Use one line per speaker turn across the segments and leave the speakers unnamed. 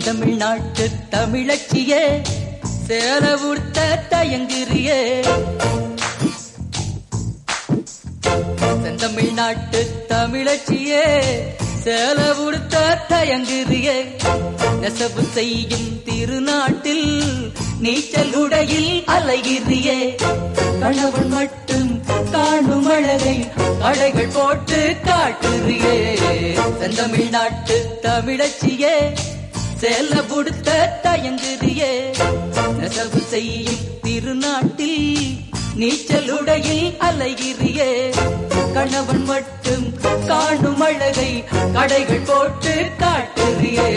செந்தமிழ்நாட்டு தமிழச்சியே சேல உடுத்த தயங்குறியே செந்தமிழ்நாட்டு தமிழச்சியே சேல உடுத்த தயங்குறியே நெசவு செய்யும் திருநாட்டில் நீச்சல் உடையில் அலைகிறியே கணவன் மட்டும் காணும் அழகை அடைகள் போட்டு காட்டுறியே செந்தமிழ்நாட்டு தமிழச்சியே சேல புடுத்த தயங்குறியே நெசவு செய்யும் திருநாட்டில் நீச்சல் உடையில் அலைகிறியே கணவன் மட்டும் காணும் அழகை கடைகள் போட்டு காட்டுறியே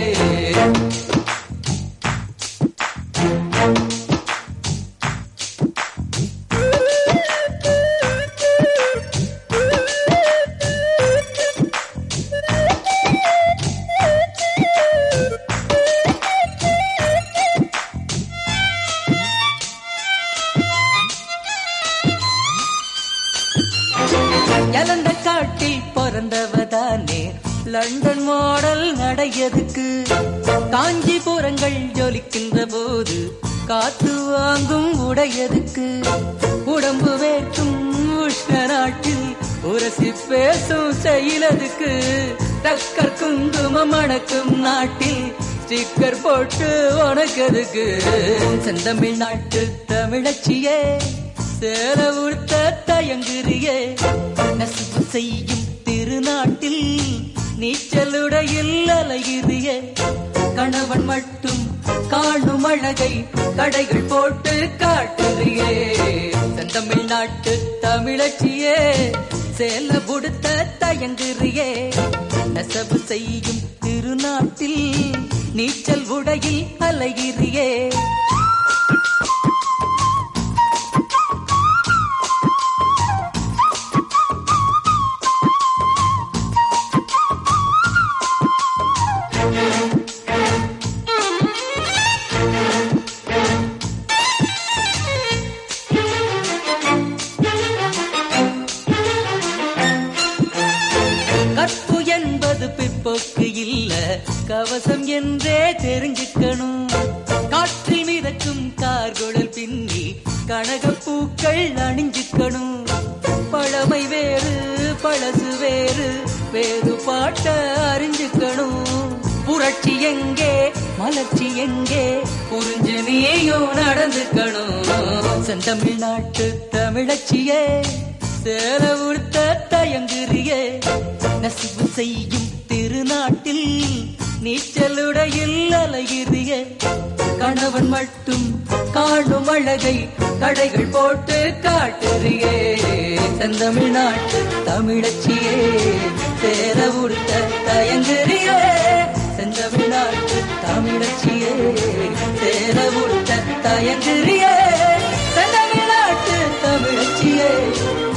எலந்த காட்டில் பிறந்தவதானே லண்டன் மாடல் நடையதுக்கு காஞ்சிபுரங்கள் ஜொலிக்கின்ற போது காத்து வாங்கும் உடையதுக்கு உடம்பு வேட்டும் உஷ்ண நாட்டில் உரசி பேசும் செயலதுக்கு டக்கர் குங்குமம் அடக்கும் நாட்டில் ஸ்டிக்கர் போட்டு உனக்கதுக்கு செந்தமிழ் நாட்டு தமிழச்சியே சேல உடுத்த தயங்குறியே நெசவு செய்யும் திருநாட்டில் நீச்சலுடையில் அலைகிறியே கணவன் மட்டும் காணும் அழகை கடைகள் போட்டு காட்டுறியே செந்தமிழ்நாட்டு தமிழச்சியே சேல உடுத்த தயங்குறியே நெசவு செய்யும் திருநாட்டில் நீச்சல் உடையில் அலைகிறியே கற்பு என்பது பிற்போக்கு இல்ல கவசம் என்றே தெரிஞ்சுக்கணும் காற்றில் மிதக்கும் கார்குழல் பின்னி கனகப்பூக்கள் அணிஞ்சுக்கணும் பழமை வேறு பழசு வேறு வேறு பாட்ட அறிஞ்சுக்கணும் புரட்சி எங்கே மலர்ச்சி எங்கே புரிஞ்சு நீயும் நடந்துக்கணும் செந்தமிழ்நாட்டு தமிழச்சியே சேர உடுத்த தயங்குறியே நெசவு செய்யும் திருநாட்டில் நீச்சலுடையில் அலைகிறியே கணவன் மட்டும் காணும் அழகை கடைகள் போட்டு காட்டுறியே செந்தமிழ்நாட்டு தமிழச்சியே சேர உடுத்த தயங்குறியே செந்தமிழ்நாட்டு தமிழச்சியே சேர உடுத்த தயங்குறியே செந்தமிழ்நாட்டு தமிழச்சியே